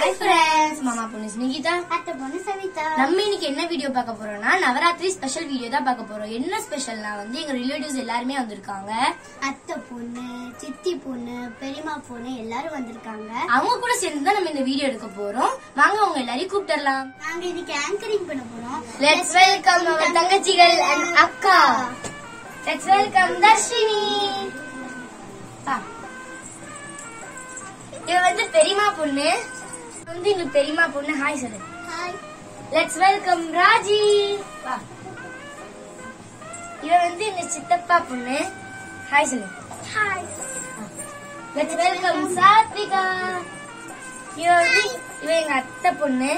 Hi friends மாமா பொண்ணு ஸ்னிகிதா அத்தை பொண்ணு சவிதா நம்ம இன்னைக்கு என்ன வீடியோ பார்க்க போறோம்னா நவராத்திரி ஸ்பெஷல் வீடியோ தான் பார்க்க போறோம் என்ன ஸ்பெஷல்னா வந்து எங்க ரிலேட்டிவ்ஸ் எல்லாருமே வந்திருக்காங்க அத்தை பொண்ணு சித்தி பொண்ணு பெரியம்மா பொண்ணு எல்லாரும் வந்திருக்காங்க அவங்க கூட சேர்ந்து தான் நம்ம இந்த வீடியோ எடுக்க போறோம் வாங்க அவங்க எல்லாரையும் கூப்பிட்டுறலாம் நாங்க இன்னைக்கு ஆங்கரிங் பண்ண போறோம் லெட்ஸ் வெல்கம் அவர் தங்கச்சிகள் அண்ட் அக்கா லெட்ஸ் வெல்கம் தர்ஷினி வா. இவ வந்து பெரியம்மா பொண்ணு வந்து இந்த பெரியம்மா பொண்ணு ஹாய் சொல்லு ஹாய் லெட்ஸ் வெல்கம் ராஜி வா இவ வந்து எங்க சித்தப்பா பொண்ணு ஹாய் சொல்லு ஹாய் லெட்ஸ் வெல்கம் சாத்விகா இவ வந்து இவ எங்க அத்தை பொண்ணு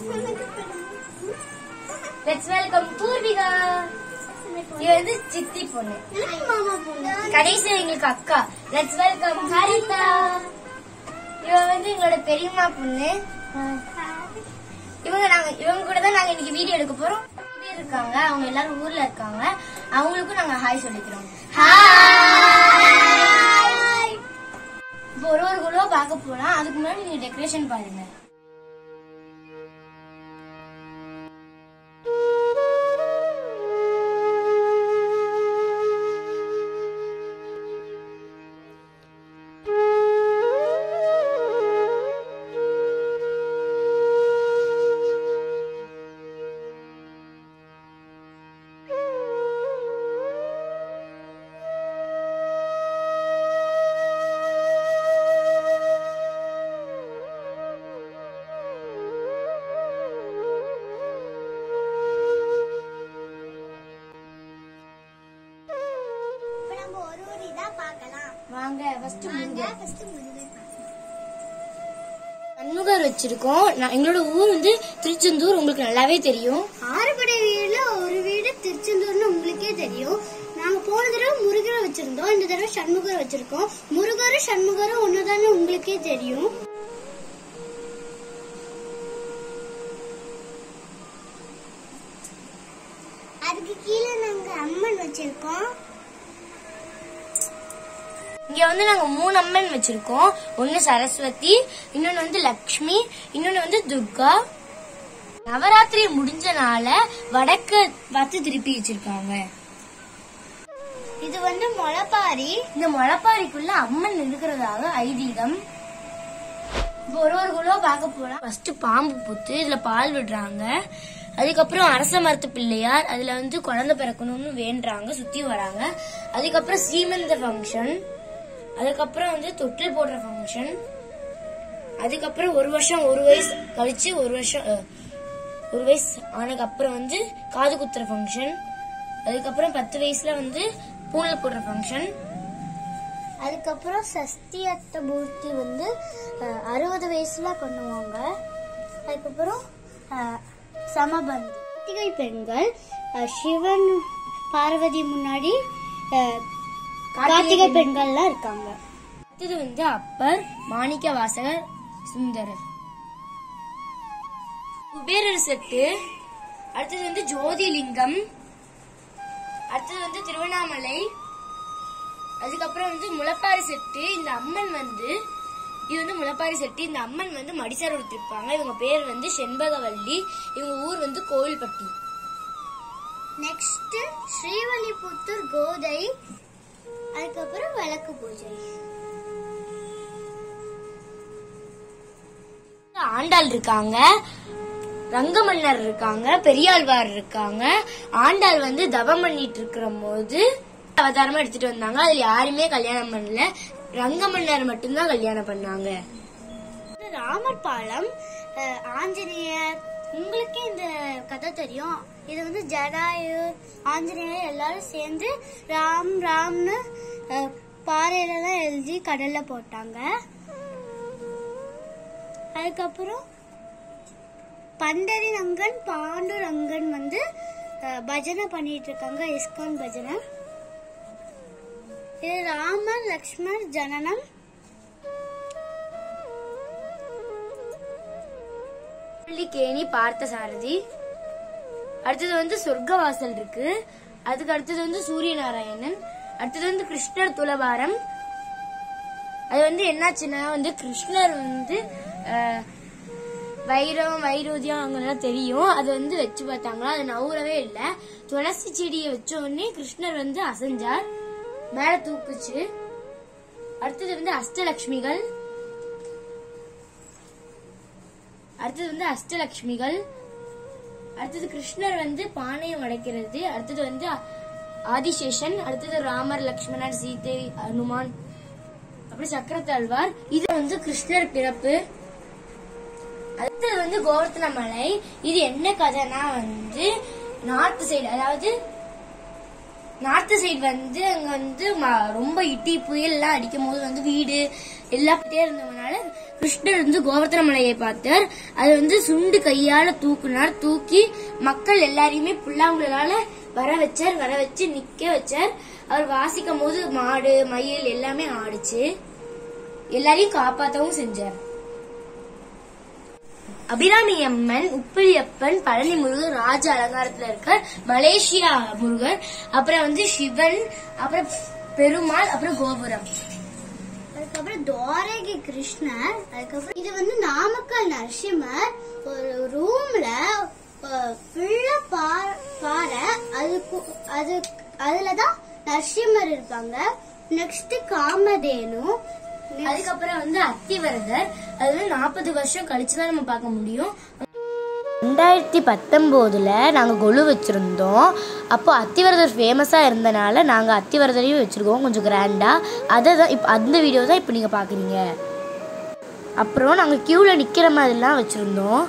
லெட்ஸ் வெல்கம் பூர்விகா இவ வந்து சித்தி பொண்ணு மாமா பொண்ணு கடைசி எங்களுக்கு அக்கா லெட்ஸ் வெல்கம் ஹரிதா இவ வந்து எங்களோட பெரியம்மா பொண்ணு இவங்க நாங்க இவங்க கூட தான் நாங்க இன்னைக்கு வீடியோ எடுக்க போறோம் நிறைய பேர் இருக்காங்க அவங்க எல்லாரும் ஊர்ல இருக்காங்க அவங்களுக்கும் நாங்க ஹாய் சொல்லிக்கிறோம் இப்போ ஒரு ஒரு குழுவா பார்க்க போலாம் அதுக்கு முன்னாடி நீங்க டெக்கரேஷன் பாருங்க இப்ப நம்ம ஒரு ஒரு இதா பார்க்கலாம் வாங்க ஃபர்ஸ்ட் வாங்க ஃபர்ஸ்ட் முருகன் பார்க்கலாம் சண்முகர் வச்சிருக்கோம் நான் எங்களோட ஊர் வந்து திருச்செந்தூர் உங்களுக்கு நல்லாவே தெரியும் ஆறுபடை வீடுல ஒரு வீடு திருச்செந்தூர்னு உங்களுக்கே தெரியும் நாங்க போன தடவை முருகரை வச்சிருந்தோம் இந்த தடவை சண்முகர் வச்சிருக்கோம் முருகரும் சண்முகரும் ஒண்ணுதானே உங்களுக்கே தெரியும் அதுக்கு கீழே நாங்க அம்மன் வச்சிருக்கோம் இங்க வந்து நாங்க மூணு அம்மன் வச்சிருக்கோம் ஒன்னு சரஸ்வதி இன்னொன்னு வந்து லக்ஷ்மி இன்னொன்னு வந்து துர்கா நவராத்திரி முடிஞ்சனால வடக்கு பார்த்து திருப்பி வச்சிருக்காங்க இது வந்து முளைப்பாரி இந்த முளப்பாரிக்குள்ள அம்மன் இருக்கிறதாக ஐதீகம் இப்போ ஒரு ஒரு குழுவா பார்க்க போலாம் ஃபர்ஸ்ட் பாம்பு புத்து இதுல பால் விடுறாங்க அதுக்கப்புறம் அரச மரத்து பிள்ளையார் அதுல வந்து குழந்தை பிறக்கணும்னு வேண்டுறாங்க சுத்தி வராங்க அதுக்கப்புறம் சீமந்த ஃபங்க்ஷன் அதுக்கப்புறம் வந்து தொட்டில் போடுற ஃபங்க்ஷன் அதுக்கப்புறம் ஒரு வருஷம் ஒரு வயசு கழிச்சு ஒரு வருஷம் அஹ், ஒரு வயசு ஆனதுக்கு அப்புறம் வந்து காது குத்துற ஃபங்க்ஷன் அதுக்கப்புறம் பத்து வயசுல வந்து பூனில் போடுற ஃபங்க்ஷன் அதுக்கப்புறம் சஷ்டியத்த மூர்த்தி வந்து அஹ், அறுபது வயசுல பண்ணுவாங்க அதுக்கப்புறம் அஹ், சமபந்தி கார்த்திகை பெண்கள் அஹ், சிவன் பார்வதி முன்னாடி அஹ், கார்த்திகை பெண்கள்லாம் இருக்காங்க அடுத்தது வந்து அப்பர் மாணிக்க வாசகர் சுந்தரர் குபேரர் செட்டு அடுத்தது வந்து ஜோதிலிங்கம் அடுத்தது வந்து திருவண்ணாமலை அதுக்கப்புறம் வந்து முளப்பாரி செட்டு இந்த அம்மன் வந்து இது வந்து முளப்பாரி செட்டு இந்த அம்மன் வந்து மடிசார் கொடுத்திருப்பாங்க இவங்க பேர் வந்து செண்பகவல்லி இவங்க ஊர் வந்து கோவில்பட்டி நெக்ஸ்ட் ஸ்ரீவல்லிபுத்தூர் கோதை அதுக்கப்புறம் விளக்கு பூஜை ஆண்டாள் இருக்காங்க ரங்கமன்னர் இருக்காங்க பெரியாழ்வார் இருக்காங்க ஆண்டாள் வந்து தவம் பண்ணிட்டு இருக்கிற போது அவதாரமா எடுத்துட்டு வந்தாங்க அதுல யாருமே கல்யாணம் பண்ணல ரங்கமன்னர் மட்டும்தான் கல்யாணம் பண்ணாங்க இது ராமர் பாலம் அஹ், ஆஞ்சநேயர் உங்களுக்கே இந்த கதை தெரியும் இது வந்து ஜடாயு ஆஞ்சநேயர் எல்லாரும் சேர்ந்து ராம் ராம்னு அஹ், பாறையில தான் எழுதி கடல்ல போட்டாங்க அதுக்கப்புறம் பண்டரிரங்கன் பாண்டுரங்கன் வந்து அஹ், பஜனை பண்ணிட்டு இருக்காங்க இஸ்கான் பஜனை இது ராமர் லக்ஷ்மண் ஜனனம் கேணி பார்த்த சாரதி அடுத்தது வந்து சொர்க்கவாசல் இருக்கு அதுக்கு அடுத்தது வந்து சூரிய நாராயணன் அடுத்தது வந்து கிருஷ்ணர் துலபாரம் அது வந்து என்னாச்சுன்னா வந்து கிருஷ்ணர் வந்து அஹ், வைரம் வைரோதியம் அவங்கெல்லாம் தெரியும் அது வந்து வச்சு பார்த்தாங்களா அது நவுறவே இல்லை துளசி செடியை வச்ச உடனே கிருஷ்ணர் வந்து அசைஞ்சார் மேல தூக்குச்சு அடுத்தது வந்து அஷ்டலக்ஷ்மிகள் அடுத்தது வந்து அஷ்டலக்ஷ்மிகள் அடுத்தது கிருஷ்ணர் வந்து பானையை உடைக்கிறது அடுத்தது வந்து ஆதிசேஷன் அடுத்தது ராமர் லக்ஷ்மணர் சீதை அனுமான் அப்புறம் சக்கரத்தாழ்வார் இது வந்து கிருஷ்ணர் பிறப்பு அடுத்தது வந்து கோவர்த்தன மலை இது என்ன கதைனா வந்து நார்த் சைடு அதாவது நார்த் சைடு வந்து அங்க வந்து ம- ரொம்ப இடி புயல் எல்லாம் அடிக்கும் போது வந்து வீடு எல்லாம் போயிட்டே இருந்தவனால கிருஷ்ணர் வந்து கோவர்த்தன மலையை பார்த்தார் அது வந்து சுண்டு கையால தூக்குனார் தூக்கி மக்கள் எல்லாரையுமே புல்லாங்குழலால வர வச்சார் வர வச்சு நிக்க வச்சார் அவர் வாசிக்கும் போது மாடு மயில் எல்லாமே ஆடுச்சு எல்லாரையும் காப்பாத்தவும் செஞ்சார் அபிராமி அம்மன் உப்பிலியப்பன் பழனி முருகர் ராஜ அலங்காரத்துல இருக்க மலேசியா முருகர் அப்புறம் வந்து சிவன் அப்புறம் பெருமாள் அப்புறம் கோபுரம் அதுக்கப்புறம் துவாரகி கிருஷ்ணர் அதுக்கப்புறம் இது வந்து நாமக்கல் நரசிம்மர் ஒரு ரூம்ல ஃபுல்லா பாறை அது கு- அது அதுலதான் நரசிம்மர் இருப்பாங்க நெக்ஸ்ட் காமதேனு அதுக்கப்புறம் வந்து அத்திவரதர் அது வந்து நாற்பது வருஷம் கழிச்சுதான் நம்ம பார்க்க முடியும் ரெண்டாயிரத்தி பத்தொம்போதில் நாங்கள் கொலு வச்சுருந்தோம் அப்போ அத்திவரதர் ஃபேமஸாக இருந்தனால நாங்கள் அத்திவரதரையும் வச்சுருக்கோம் கொஞ்சம் கிராண்டாக அதை தான் இப்போ அந்த வீடியோ தான் இப்போ நீங்கள் பார்க்குறீங்க அப்புறம் நாங்கள் க்யூவில் நிற்கிற மாதிரிலாம் வச்சுருந்தோம்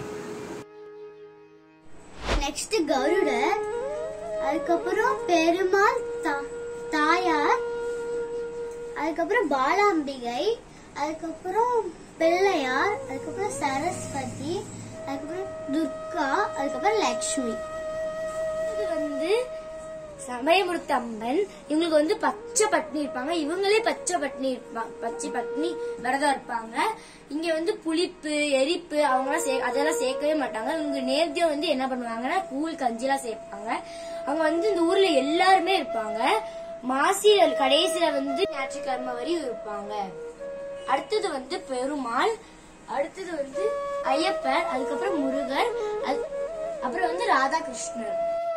நெக்ஸ்ட் கருடர் அதுக்கப்புறம் பெருமாள் தா- தாயார் அதுக்கப்புறம் பாலாம்பிகை அதுக்கப்புறம் பிள்ளையார் அதுக்கப்புறம் சரஸ்வதி அதுக்கப்புறம் துர்கா அதுக்கப்புறம் லக்ஷ்மி இது வந்து சமயமுறுத்த அம்மன் இவங்களுக்கு வந்து பச்சை பட்னி இருப்பாங்க இவங்களே பச்சை பட்னி இருப்பாங்க பச்சை பட்னி விரதம் இருப்பாங்க இங்க வந்து புளிப்பு எரிப்பு அவங்கலாம் சே அதெல்லாம் சேர்க்கவே மாட்டாங்க இவங்க நேர்த்தியம் வந்து என்ன பண்ணுவாங்கன்னா கூழ் கஞ்சிலாம் சேர்ப்பாங்க அவங்க வந்து இந்த ஊர்ல எல்லாருமே இருப்பாங்க மாசி கடைசியில வந்து ஞாயிற்றுக்கிழமை வரையும் இருப்பாங்க அடுத்தது வந்து பெருமாள் அடுத்தது வந்து ஐயப்பர் அதுக்கப்புறம் முருகர் அது- அப்புறம் வந்து ராதாகிருஷ்ணர்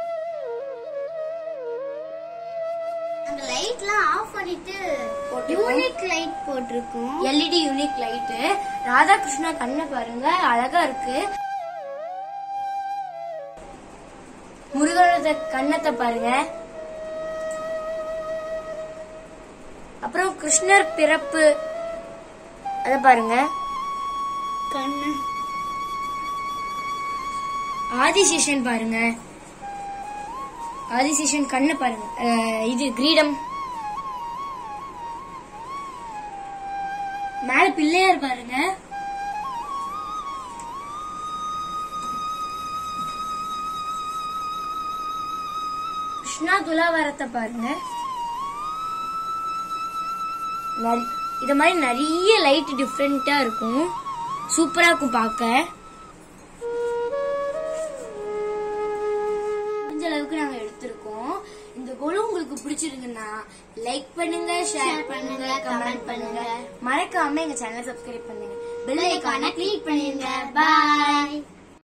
அந்த லைட்லாம் ஆஃப் பண்ணிட்டு போட்டிருக்கோம். யூனிக் லைட் போட்டிருக்கோம் எல்இடி யூனிக் லைட்டு ராதாகிருஷ்ணா கண்ணை பாருங்க அழகா இருக்கு முருகனோட கண்ணத்தை பாருங்க அப்புறம் கிருஷ்ணர் பிறப்பு அத பாருங்க கண்ணு ஆதிசேஷன் பாருங்க ஆதிசேஷன் கண்ணை பாருங்க அஹ், இது கிரீடம் மேல பிள்ளையார் பாருங்க கிருஷ்ணா துலாவாரத்தை பாருங்க நரி- இது மாதிரி நிறைய லைட் டிஃப்ரெண்டா இருக்கும் சூப்பரா இருக்கும் பார்க்க முடிஞ்ச அளவுக்கு நாங்க எடுத்திருக்கோம் இந்த குழு உங்களுக்கு பிடிச்சிருக்குன்னா லைக் பண்ணுங்க ஷேர் பண்ணுங்க கமெண்ட் பண்ணுங்க மறக்காம எங்க சேனலை சப்ஸ்கிரைப் பண்ணுங்க பெல் ஐகானை கிளிக் பண்ணிருங்க பாய்